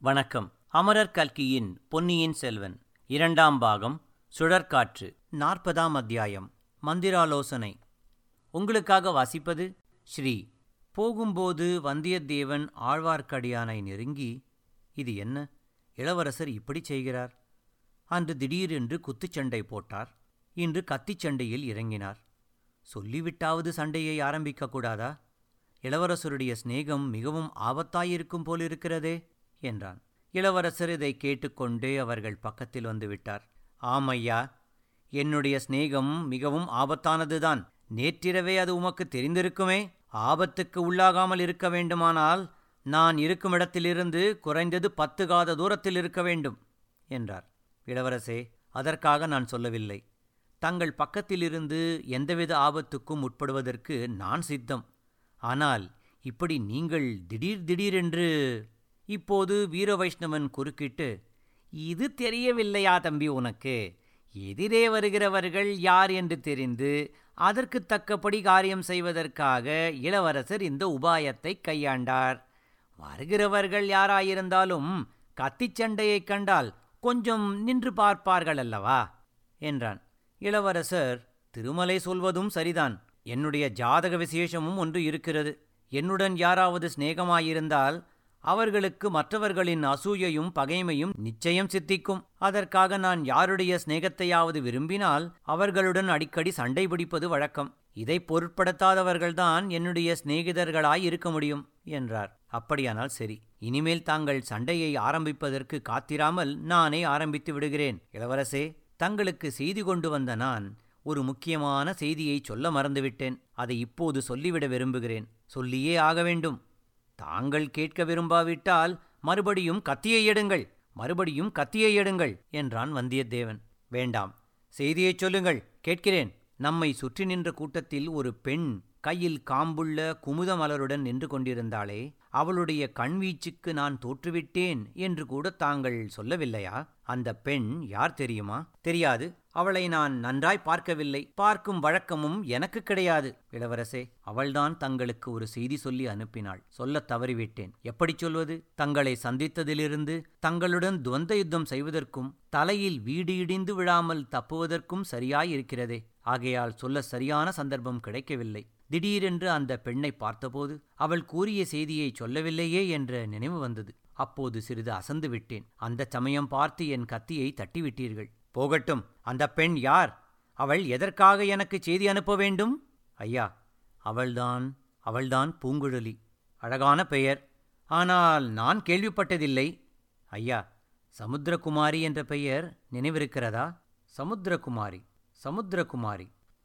வணக்கம் அமரர் கல்கியின் பொன்னியின் செல்வன் இரண்டாம் பாகம் சுழற்காற்று நாற்பதாம் அத்தியாயம் மந்திராலோசனை உங்களுக்காக வாசிப்பது ஸ்ரீ போகும்போது வந்தியத்தேவன் ஆழ்வார்க்கடியானை நெருங்கி இது என்ன இளவரசர் இப்படி செய்கிறார் அன்று திடீரென்று குத்துச்சண்டை போட்டார் இன்று கத்திச் சண்டையில் இறங்கினார் சொல்லிவிட்டாவது சண்டையை ஆரம்பிக்க கூடாதா இளவரசருடைய சிநேகம் மிகவும் ஆபத்தாயிருக்கும் போலிருக்கிறதே என்றான் இளவரசர் இதை கேட்டுக்கொண்டே அவர்கள் பக்கத்தில் வந்துவிட்டார் ஆமையா என்னுடைய சிநேகம் மிகவும் ஆபத்தானதுதான் நேற்றிரவே அது உமக்கு தெரிந்திருக்குமே ஆபத்துக்கு உள்ளாகாமல் இருக்க வேண்டுமானால் நான் இருக்கும் இடத்திலிருந்து குறைந்தது பத்து காத தூரத்தில் இருக்க வேண்டும் என்றார் இளவரசே அதற்காக நான் சொல்லவில்லை தங்கள் பக்கத்திலிருந்து எந்தவித ஆபத்துக்கும் உட்படுவதற்கு நான் சித்தம் ஆனால் இப்படி நீங்கள் திடீர் திடீரென்று இப்போது வீர வைஷ்ணவன் குறுக்கிட்டு இது தெரியவில்லையா தம்பி உனக்கு எதிரே வருகிறவர்கள் யார் என்று தெரிந்து அதற்கு தக்கபடி காரியம் செய்வதற்காக இளவரசர் இந்த உபாயத்தை கையாண்டார் வருகிறவர்கள் யாராயிருந்தாலும் கத்திச் சண்டையைக் கண்டால் கொஞ்சம் நின்று பார்ப்பார்கள் அல்லவா என்றான் இளவரசர் திருமலை சொல்வதும் சரிதான் என்னுடைய ஜாதக விசேஷமும் ஒன்று இருக்கிறது என்னுடன் யாராவது சிநேகமாயிருந்தால் அவர்களுக்கு மற்றவர்களின் அசூயையும் பகைமையும் நிச்சயம் சித்திக்கும் அதற்காக நான் யாருடைய சிநேகத்தையாவது விரும்பினால் அவர்களுடன் அடிக்கடி சண்டை பிடிப்பது வழக்கம் இதை பொருட்படுத்தாதவர்கள்தான் என்னுடைய சிநேகிதர்களாய் இருக்க முடியும் என்றார் அப்படியானால் சரி இனிமேல் தாங்கள் சண்டையை ஆரம்பிப்பதற்கு காத்திராமல் நானே ஆரம்பித்து விடுகிறேன் இளவரசே தங்களுக்கு செய்தி கொண்டு வந்த நான் ஒரு முக்கியமான செய்தியை சொல்ல மறந்துவிட்டேன் அதை இப்போது சொல்லிவிட விரும்புகிறேன் சொல்லியே ஆக வேண்டும் தாங்கள் கேட்க விரும்பாவிட்டால் மறுபடியும் கத்தியை எடுங்கள் மறுபடியும் கத்தியை எடுங்கள் என்றான் வந்தியத்தேவன் வேண்டாம் செய்தியைச் சொல்லுங்கள் கேட்கிறேன் நம்மை சுற்றி நின்ற கூட்டத்தில் ஒரு பெண் கையில் காம்புள்ள குமுத மலருடன் நின்று கொண்டிருந்தாளே அவளுடைய கண்வீச்சுக்கு நான் தோற்றுவிட்டேன் என்று கூட தாங்கள் சொல்லவில்லையா அந்த பெண் யார் தெரியுமா தெரியாது அவளை நான் நன்றாய் பார்க்கவில்லை பார்க்கும் வழக்கமும் எனக்கு கிடையாது இளவரசே அவள்தான் தங்களுக்கு ஒரு செய்தி சொல்லி அனுப்பினாள் சொல்லத் தவறிவிட்டேன் எப்படி சொல்வது தங்களை சந்தித்ததிலிருந்து தங்களுடன் துவந்த யுத்தம் செய்வதற்கும் தலையில் வீடு இடிந்து விழாமல் தப்புவதற்கும் சரியாயிருக்கிறதே ஆகையால் சொல்ல சரியான சந்தர்ப்பம் கிடைக்கவில்லை திடீரென்று அந்த பெண்ணை பார்த்தபோது அவள் கூறிய செய்தியை சொல்லவில்லையே என்ற நினைவு வந்தது அப்போது சிறிது அசந்து விட்டேன் அந்த சமயம் பார்த்து என் கத்தியை தட்டிவிட்டீர்கள் போகட்டும் அந்த பெண் யார் அவள் எதற்காக எனக்கு செய்தி அனுப்ப வேண்டும் ஐயா அவள்தான் அவள்தான் பூங்குழலி அழகான பெயர் ஆனால் நான் கேள்விப்பட்டதில்லை ஐயா சமுத்திரகுமாரி என்ற பெயர் நினைவிருக்கிறதா சமுத்திரகுமாரி சமுத்திரகுமாரி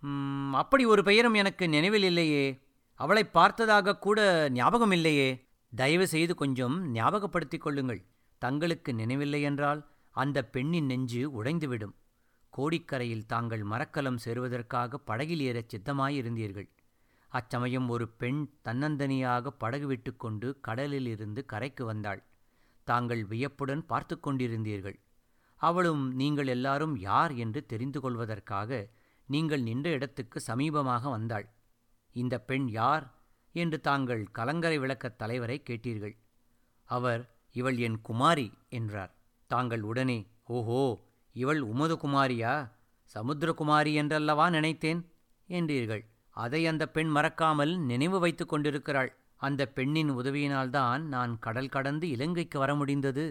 அப்படி ஒரு பெயரும் எனக்கு நினைவில் இல்லையே அவளை பார்த்ததாக கூட ஞாபகம் இல்லையே தயவு செய்து கொஞ்சம் ஞாபகப்படுத்திக் கொள்ளுங்கள் தங்களுக்கு நினைவில்லை என்றால் அந்த பெண்ணின் நெஞ்சு உடைந்துவிடும் கோடிக்கரையில் தாங்கள் மரக்கலம் சேருவதற்காக படகில் ஏறச் சித்தமாயிருந்தீர்கள் அச்சமயம் ஒரு பெண் தன்னந்தனியாக படகு விட்டுக்கொண்டு கடலில் இருந்து கரைக்கு வந்தாள் தாங்கள் வியப்புடன் பார்த்து கொண்டிருந்தீர்கள் அவளும் நீங்கள் எல்லாரும் யார் என்று தெரிந்து கொள்வதற்காக நீங்கள் நின்ற இடத்துக்கு சமீபமாக வந்தாள் இந்த பெண் யார் என்று தாங்கள் கலங்கரை விளக்கத் தலைவரை கேட்டீர்கள் அவர் இவள் என் குமாரி என்றார் தாங்கள் உடனே ஓஹோ இவள் உமது குமாரியா சமுத்திரகுமாரி என்றல்லவா நினைத்தேன் என்றீர்கள் அதை அந்த பெண் மறக்காமல் நினைவு வைத்துக் கொண்டிருக்கிறாள் அந்த பெண்ணின் உதவியினால்தான் நான் கடல் கடந்து இலங்கைக்கு வர முடிந்தது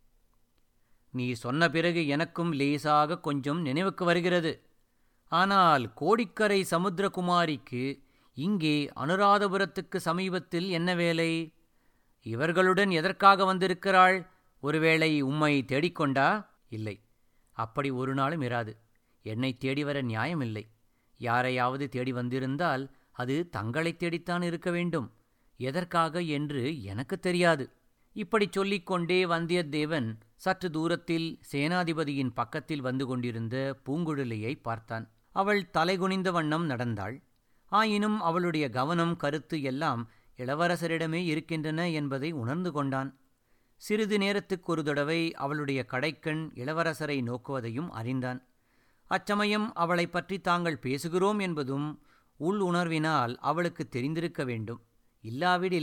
நீ சொன்ன பிறகு எனக்கும் லேசாக கொஞ்சம் நினைவுக்கு வருகிறது ஆனால் கோடிக்கரை சமுத்திரகுமாரிக்கு இங்கே அனுராதபுரத்துக்கு சமீபத்தில் என்ன வேலை இவர்களுடன் எதற்காக வந்திருக்கிறாள் ஒருவேளை உம்மை தேடிக்கொண்டா இல்லை அப்படி ஒரு நாளும் இராது என்னை தேடி வர நியாயமில்லை யாரையாவது தேடி வந்திருந்தால் அது தங்களைத் தேடித்தான் இருக்க வேண்டும் எதற்காக என்று எனக்கு தெரியாது இப்படி சொல்லிக்கொண்டே வந்தியத்தேவன் சற்று தூரத்தில் சேனாதிபதியின் பக்கத்தில் வந்து கொண்டிருந்த பூங்குழலியை பார்த்தான் அவள் தலைகுனிந்த வண்ணம் நடந்தாள் ஆயினும் அவளுடைய கவனம் கருத்து எல்லாம் இளவரசரிடமே இருக்கின்றன என்பதை உணர்ந்து கொண்டான் சிறிது நேரத்துக்கு ஒரு தடவை அவளுடைய கடைக்கண் இளவரசரை நோக்குவதையும் அறிந்தான் அச்சமயம் அவளை பற்றி தாங்கள் பேசுகிறோம் என்பதும் உள் உணர்வினால் அவளுக்கு தெரிந்திருக்க வேண்டும் இல்லாவிடில்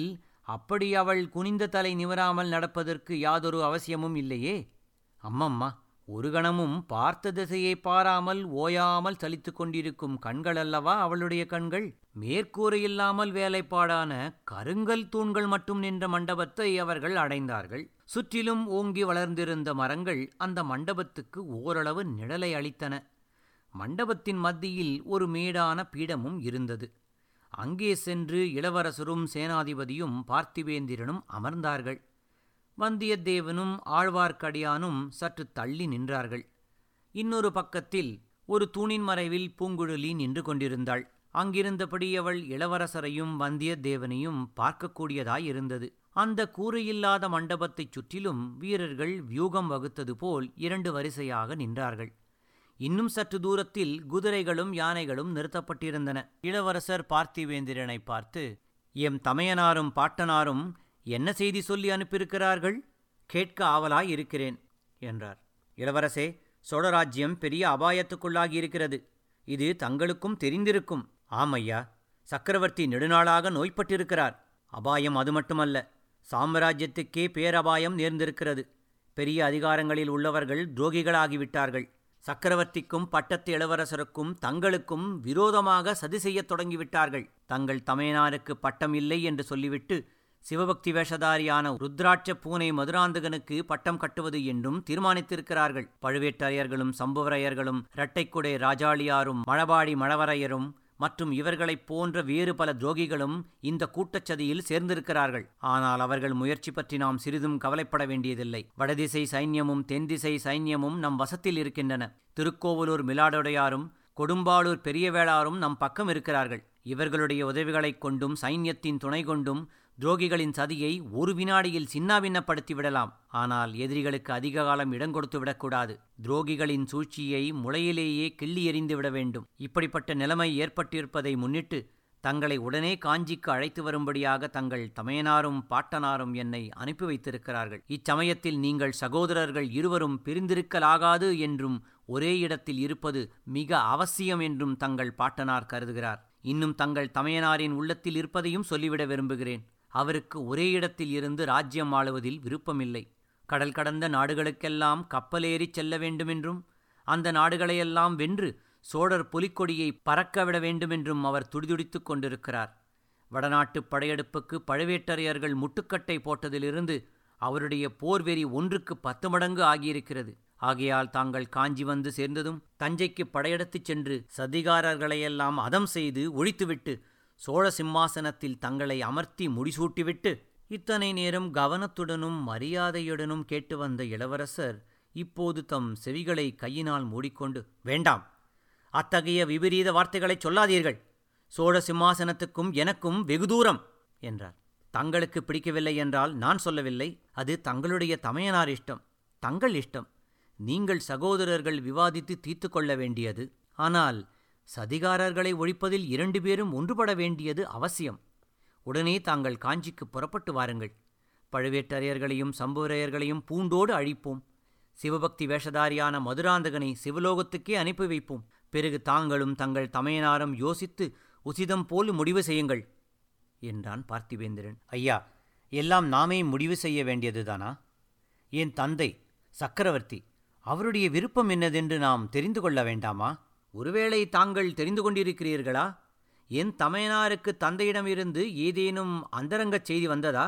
அப்படி அவள் குனிந்த தலை நிவராமல் நடப்பதற்கு யாதொரு அவசியமும் இல்லையே அம்மம்மா ஒரு கணமும் பார்த்த திசையை பாராமல் ஓயாமல் சலித்துக் கொண்டிருக்கும் கண்கள் அல்லவா அவளுடைய கண்கள் மேற்கூரை இல்லாமல் வேலைப்பாடான கருங்கல் தூண்கள் மட்டும் நின்ற மண்டபத்தை அவர்கள் அடைந்தார்கள் சுற்றிலும் ஓங்கி வளர்ந்திருந்த மரங்கள் அந்த மண்டபத்துக்கு ஓரளவு நிழலை அளித்தன மண்டபத்தின் மத்தியில் ஒரு மேடான பீடமும் இருந்தது அங்கே சென்று இளவரசரும் சேனாதிபதியும் பார்த்திவேந்திரனும் அமர்ந்தார்கள் வந்தியத்தேவனும் ஆழ்வார்க்கடியானும் சற்று தள்ளி நின்றார்கள் இன்னொரு பக்கத்தில் ஒரு தூணின் மறைவில் பூங்குழலி நின்று கொண்டிருந்தாள் அங்கிருந்தபடி அவள் இளவரசரையும் வந்தியத்தேவனையும் பார்க்கக்கூடியதாயிருந்தது அந்த கூரையில்லாத மண்டபத்தைச் சுற்றிலும் வீரர்கள் வியூகம் வகுத்தது போல் இரண்டு வரிசையாக நின்றார்கள் இன்னும் சற்று தூரத்தில் குதிரைகளும் யானைகளும் நிறுத்தப்பட்டிருந்தன இளவரசர் பார்த்திவேந்திரனை பார்த்து எம் தமையனாரும் பாட்டனாரும் என்ன செய்தி சொல்லி அனுப்பியிருக்கிறார்கள் கேட்க ஆவலாய் இருக்கிறேன் என்றார் இளவரசே சோழராஜ்யம் பெரிய அபாயத்துக்குள்ளாகி இருக்கிறது இது தங்களுக்கும் தெரிந்திருக்கும் ஆமையா சக்கரவர்த்தி நெடுநாளாக நோய்பட்டிருக்கிறார் அபாயம் அது மட்டுமல்ல சாம்ராஜ்யத்துக்கே பேரபாயம் நேர்ந்திருக்கிறது பெரிய அதிகாரங்களில் உள்ளவர்கள் துரோகிகளாகிவிட்டார்கள் சக்கரவர்த்திக்கும் பட்டத்து இளவரசருக்கும் தங்களுக்கும் விரோதமாக சதி செய்யத் தொடங்கிவிட்டார்கள் தங்கள் தமையனாருக்கு பட்டம் இல்லை என்று சொல்லிவிட்டு சிவபக்தி வேஷதாரியான ருத்ராட்ச பூனை மதுராந்தகனுக்கு பட்டம் கட்டுவது என்றும் தீர்மானித்திருக்கிறார்கள் பழுவேட்டரையர்களும் சம்புவரையர்களும் இரட்டைக்குடை ராஜாளியாரும் மழபாடி மழவரையரும் மற்றும் இவர்களைப் போன்ற வேறு பல துரோகிகளும் இந்த கூட்டச்சதியில் சேர்ந்திருக்கிறார்கள் ஆனால் அவர்கள் முயற்சி பற்றி நாம் சிறிதும் கவலைப்பட வேண்டியதில்லை வடதிசை சைன்யமும் தென்திசை சைன்யமும் நம் வசத்தில் இருக்கின்றன திருக்கோவலூர் மிலாடுடையாரும் கொடும்பாளூர் பெரியவேளாரும் நம் பக்கம் இருக்கிறார்கள் இவர்களுடைய உதவிகளைக் கொண்டும் சைன்யத்தின் துணை கொண்டும் துரோகிகளின் சதியை ஒரு வினாடியில் சின்னாபின்னப்படுத்தி விடலாம் ஆனால் எதிரிகளுக்கு அதிக காலம் இடம் கொடுத்து விடக்கூடாது துரோகிகளின் சூழ்ச்சியை முளையிலேயே கிள்ளி எறிந்து விட வேண்டும் இப்படிப்பட்ட நிலைமை ஏற்பட்டிருப்பதை முன்னிட்டு தங்களை உடனே காஞ்சிக்கு அழைத்து வரும்படியாக தங்கள் தமையனாரும் பாட்டனாரும் என்னை அனுப்பி வைத்திருக்கிறார்கள் இச்சமயத்தில் நீங்கள் சகோதரர்கள் இருவரும் பிரிந்திருக்கலாகாது என்றும் ஒரே இடத்தில் இருப்பது மிக அவசியம் என்றும் தங்கள் பாட்டனார் கருதுகிறார் இன்னும் தங்கள் தமையனாரின் உள்ளத்தில் இருப்பதையும் சொல்லிவிட விரும்புகிறேன் அவருக்கு ஒரே இடத்தில் இருந்து ராஜ்யம் ஆளுவதில் விருப்பமில்லை கடல் கடந்த நாடுகளுக்கெல்லாம் கப்பலேறிச் செல்ல வேண்டுமென்றும் அந்த நாடுகளையெல்லாம் வென்று சோழர் புலிக்கொடியை பறக்கவிட வேண்டுமென்றும் அவர் துடிதுடித்துக் கொண்டிருக்கிறார் வடநாட்டுப் படையெடுப்புக்கு பழுவேட்டரையர்கள் முட்டுக்கட்டை போட்டதிலிருந்து அவருடைய போர்வெறி ஒன்றுக்கு பத்து மடங்கு ஆகியிருக்கிறது ஆகையால் தாங்கள் காஞ்சி வந்து சேர்ந்ததும் தஞ்சைக்கு படையெடுத்துச் சென்று சதிகாரர்களையெல்லாம் அதம் செய்து ஒழித்துவிட்டு சோழ சிம்மாசனத்தில் தங்களை அமர்த்தி முடிசூட்டிவிட்டு இத்தனை நேரம் கவனத்துடனும் மரியாதையுடனும் கேட்டு வந்த இளவரசர் இப்போது தம் செவிகளை கையினால் மூடிக்கொண்டு வேண்டாம் அத்தகைய விபரீத வார்த்தைகளைச் சொல்லாதீர்கள் சோழ சிம்மாசனத்துக்கும் எனக்கும் வெகு தூரம் என்றார் தங்களுக்கு பிடிக்கவில்லை என்றால் நான் சொல்லவில்லை அது தங்களுடைய தமையனார் இஷ்டம் தங்கள் இஷ்டம் நீங்கள் சகோதரர்கள் விவாதித்து தீர்த்து கொள்ள வேண்டியது ஆனால் சதிகாரர்களை ஒழிப்பதில் இரண்டு பேரும் ஒன்றுபட வேண்டியது அவசியம் உடனே தாங்கள் காஞ்சிக்கு புறப்பட்டு வாருங்கள் பழுவேட்டரையர்களையும் சம்புவரையர்களையும் பூண்டோடு அழிப்போம் சிவபக்தி வேஷதாரியான மதுராந்தகனை சிவலோகத்துக்கே அனுப்பி வைப்போம் பிறகு தாங்களும் தங்கள் தமையனாரும் யோசித்து உசிதம் போல் முடிவு செய்யுங்கள் என்றான் பார்த்திவேந்திரன் ஐயா எல்லாம் நாமே முடிவு செய்ய வேண்டியதுதானா என் தந்தை சக்கரவர்த்தி அவருடைய விருப்பம் என்னதென்று நாம் தெரிந்து கொள்ள வேண்டாமா ஒருவேளை தாங்கள் தெரிந்து கொண்டிருக்கிறீர்களா என் தமையனாருக்கு தந்தையிடமிருந்து ஏதேனும் அந்தரங்கச் செய்தி வந்ததா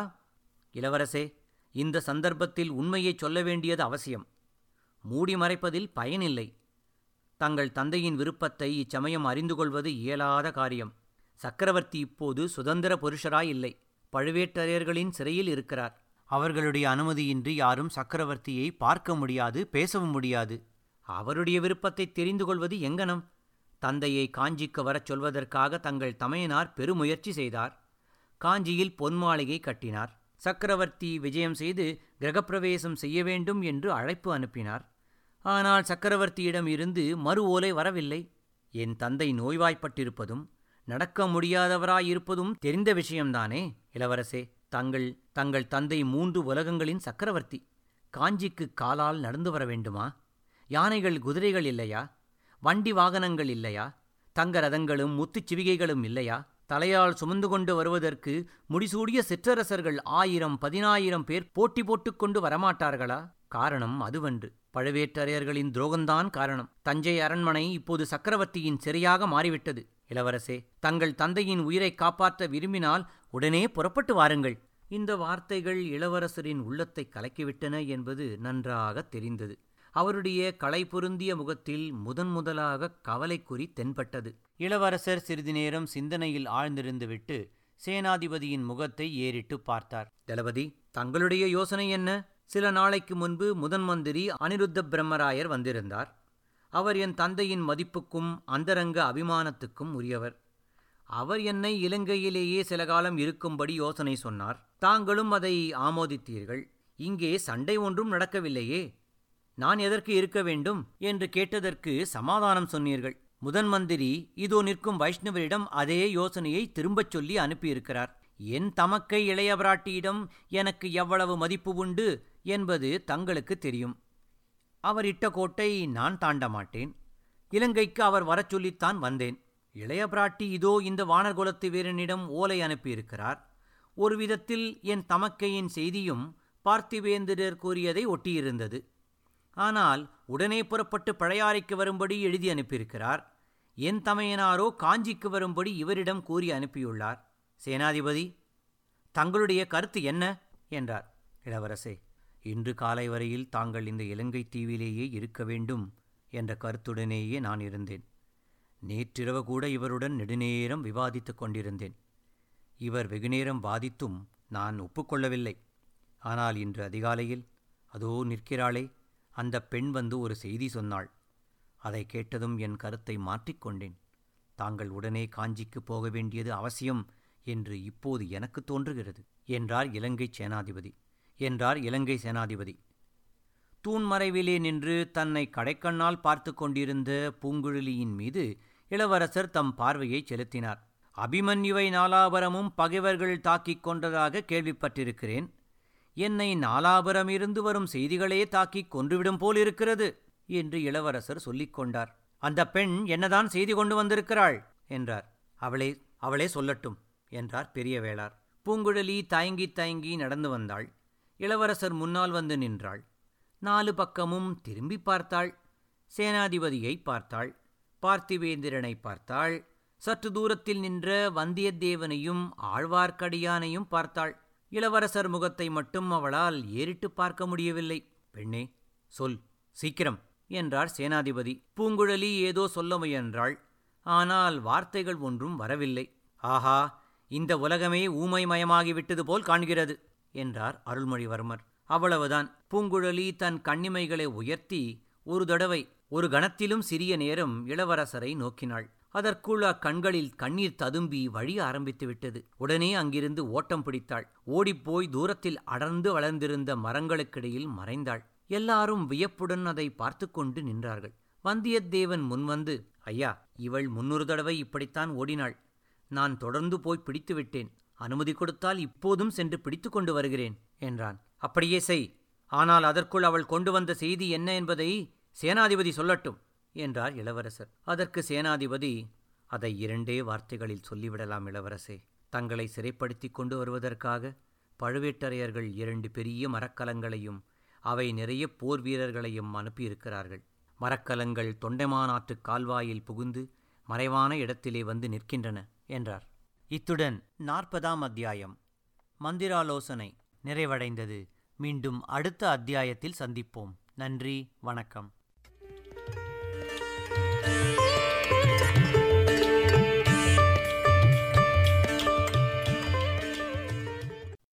இளவரசே இந்த சந்தர்ப்பத்தில் உண்மையைச் சொல்ல வேண்டியது அவசியம் மூடி மறைப்பதில் பயனில்லை தங்கள் தந்தையின் விருப்பத்தை இச்சமயம் அறிந்து கொள்வது இயலாத காரியம் சக்கரவர்த்தி இப்போது சுதந்திர புருஷராய் இல்லை பழுவேட்டரையர்களின் சிறையில் இருக்கிறார் அவர்களுடைய அனுமதியின்றி யாரும் சக்கரவர்த்தியை பார்க்க முடியாது பேசவும் முடியாது அவருடைய விருப்பத்தை தெரிந்து கொள்வது எங்கனம் தந்தையை காஞ்சிக்கு வரச் சொல்வதற்காக தங்கள் தமையனார் பெருமுயற்சி செய்தார் காஞ்சியில் பொன்மாளிகை கட்டினார் சக்கரவர்த்தி விஜயம் செய்து கிரகப்பிரவேசம் செய்ய வேண்டும் என்று அழைப்பு அனுப்பினார் ஆனால் சக்கரவர்த்தியிடம் இருந்து மறு ஓலை வரவில்லை என் தந்தை நோய்வாய்ப்பட்டிருப்பதும் நடக்க முடியாதவராயிருப்பதும் தெரிந்த விஷயம்தானே இளவரசே தங்கள் தங்கள் தந்தை மூன்று உலகங்களின் சக்கரவர்த்தி காஞ்சிக்கு காலால் நடந்து வர வேண்டுமா யானைகள் குதிரைகள் இல்லையா வண்டி வாகனங்கள் இல்லையா தங்க ரதங்களும் முத்துச் சிவிகைகளும் இல்லையா தலையால் சுமந்து கொண்டு வருவதற்கு முடிசூடிய சிற்றரசர்கள் ஆயிரம் பதினாயிரம் பேர் போட்டி போட்டுக்கொண்டு வரமாட்டார்களா காரணம் அதுவன்று பழுவேட்டரையர்களின் துரோகந்தான் காரணம் தஞ்சை அரண்மனை இப்போது சக்கரவர்த்தியின் சிறையாக மாறிவிட்டது இளவரசே தங்கள் தந்தையின் உயிரை காப்பாற்ற விரும்பினால் உடனே புறப்பட்டு வாருங்கள் இந்த வார்த்தைகள் இளவரசரின் உள்ளத்தை கலக்கிவிட்டன என்பது நன்றாக தெரிந்தது அவருடைய களை பொருந்திய முகத்தில் முதன் முதலாக கவலைக்குறி தென்பட்டது இளவரசர் சிறிது நேரம் சிந்தனையில் ஆழ்ந்திருந்துவிட்டு சேனாதிபதியின் முகத்தை ஏறிட்டு பார்த்தார் தளபதி தங்களுடைய யோசனை என்ன சில நாளைக்கு முன்பு முதன் மந்திரி அனிருத்த பிரம்மராயர் வந்திருந்தார் அவர் என் தந்தையின் மதிப்புக்கும் அந்தரங்க அபிமானத்துக்கும் உரியவர் அவர் என்னை இலங்கையிலேயே சில காலம் இருக்கும்படி யோசனை சொன்னார் தாங்களும் அதை ஆமோதித்தீர்கள் இங்கே சண்டை ஒன்றும் நடக்கவில்லையே நான் எதற்கு இருக்க வேண்டும் என்று கேட்டதற்கு சமாதானம் சொன்னீர்கள் முதன் மந்திரி இதோ நிற்கும் வைஷ்ணவரிடம் அதே யோசனையை திரும்பச் சொல்லி அனுப்பியிருக்கிறார் என் தமக்கை இளைய பிராட்டியிடம் எனக்கு எவ்வளவு மதிப்பு உண்டு என்பது தங்களுக்கு தெரியும் அவர் இட்ட கோட்டை நான் தாண்ட மாட்டேன் இலங்கைக்கு அவர் வரச் சொல்லித்தான் வந்தேன் இளைய பிராட்டி இதோ இந்த வானர்குலத்து வீரனிடம் ஓலை அனுப்பியிருக்கிறார் ஒரு விதத்தில் என் தமக்கையின் செய்தியும் பார்த்திவேந்திரர் கூறியதை ஒட்டியிருந்தது ஆனால் உடனே புறப்பட்டு பழையாறைக்கு வரும்படி எழுதி அனுப்பியிருக்கிறார் என் தமையனாரோ காஞ்சிக்கு வரும்படி இவரிடம் கூறி அனுப்பியுள்ளார் சேனாதிபதி தங்களுடைய கருத்து என்ன என்றார் இளவரசே இன்று காலை வரையில் தாங்கள் இந்த இலங்கை தீவிலேயே இருக்க வேண்டும் என்ற கருத்துடனேயே நான் இருந்தேன் நேற்றிரவு கூட இவருடன் நெடுநேரம் விவாதித்துக் கொண்டிருந்தேன் இவர் வெகுநேரம் வாதித்தும் நான் ஒப்புக்கொள்ளவில்லை ஆனால் இன்று அதிகாலையில் அதோ நிற்கிறாளே அந்த பெண் வந்து ஒரு செய்தி சொன்னாள் அதை கேட்டதும் என் கருத்தை மாற்றிக்கொண்டேன் தாங்கள் உடனே காஞ்சிக்கு போக வேண்டியது அவசியம் என்று இப்போது எனக்கு தோன்றுகிறது என்றார் இலங்கை சேனாதிபதி என்றார் இலங்கை சேனாதிபதி தூண்மறைவிலே நின்று தன்னை கடைக்கண்ணால் பார்த்து கொண்டிருந்த பூங்குழலியின் மீது இளவரசர் தம் பார்வையை செலுத்தினார் அபிமன்யுவை நாலாபரமும் பகைவர்கள் தாக்கிக் கொண்டதாக கேள்விப்பட்டிருக்கிறேன் என்னை நாலாபுரம் இருந்து வரும் செய்திகளே தாக்கிக் கொன்றுவிடும் போல் இருக்கிறது என்று இளவரசர் சொல்லிக் கொண்டார் அந்த பெண் என்னதான் செய்தி கொண்டு வந்திருக்கிறாள் என்றார் அவளே அவளே சொல்லட்டும் என்றார் பெரிய வேளார் பூங்குழலி தயங்கி தயங்கி நடந்து வந்தாள் இளவரசர் முன்னால் வந்து நின்றாள் நாலு பக்கமும் திரும்பி பார்த்தாள் சேனாதிபதியை பார்த்தாள் பார்த்திவேந்திரனை பார்த்தாள் சற்று தூரத்தில் நின்ற வந்தியத்தேவனையும் ஆழ்வார்க்கடியானையும் பார்த்தாள் இளவரசர் முகத்தை மட்டும் அவளால் ஏறிட்டு பார்க்க முடியவில்லை பெண்ணே சொல் சீக்கிரம் என்றார் சேனாதிபதி பூங்குழலி ஏதோ சொல்ல முயன்றாள் ஆனால் வார்த்தைகள் ஒன்றும் வரவில்லை ஆஹா இந்த உலகமே ஊமைமயமாகிவிட்டது போல் காண்கிறது என்றார் அருள்மொழிவர்மர் அவ்வளவுதான் பூங்குழலி தன் கண்ணிமைகளை உயர்த்தி ஒரு தடவை ஒரு கணத்திலும் சிறிய நேரம் இளவரசரை நோக்கினாள் அதற்குள் அக்கண்களில் கண்ணீர் ததும்பி வழிய ஆரம்பித்து விட்டது உடனே அங்கிருந்து ஓட்டம் பிடித்தாள் ஓடிப்போய் தூரத்தில் அடர்ந்து வளர்ந்திருந்த மரங்களுக்கிடையில் மறைந்தாள் எல்லாரும் வியப்புடன் அதை பார்த்து கொண்டு நின்றார்கள் வந்தியத்தேவன் முன்வந்து ஐயா இவள் முன்னொரு தடவை இப்படித்தான் ஓடினாள் நான் தொடர்ந்து போய் பிடித்து விட்டேன் அனுமதி கொடுத்தால் இப்போதும் சென்று பிடித்து கொண்டு வருகிறேன் என்றான் அப்படியே செய் ஆனால் அதற்குள் அவள் கொண்டு வந்த செய்தி என்ன என்பதை சேனாதிபதி சொல்லட்டும் என்றார் இளவரசர் அதற்கு சேனாதிபதி அதை இரண்டே வார்த்தைகளில் சொல்லிவிடலாம் இளவரசே தங்களை சிறைப்படுத்திக் கொண்டு வருவதற்காக பழுவேட்டரையர்கள் இரண்டு பெரிய மரக்கலங்களையும் அவை நிறைய போர் வீரர்களையும் அனுப்பியிருக்கிறார்கள் மரக்கலங்கள் தொண்டைமானாற்று கால்வாயில் புகுந்து மறைவான இடத்திலே வந்து நிற்கின்றன என்றார் இத்துடன் நாற்பதாம் அத்தியாயம் மந்திராலோசனை நிறைவடைந்தது மீண்டும் அடுத்த அத்தியாயத்தில் சந்திப்போம் நன்றி வணக்கம்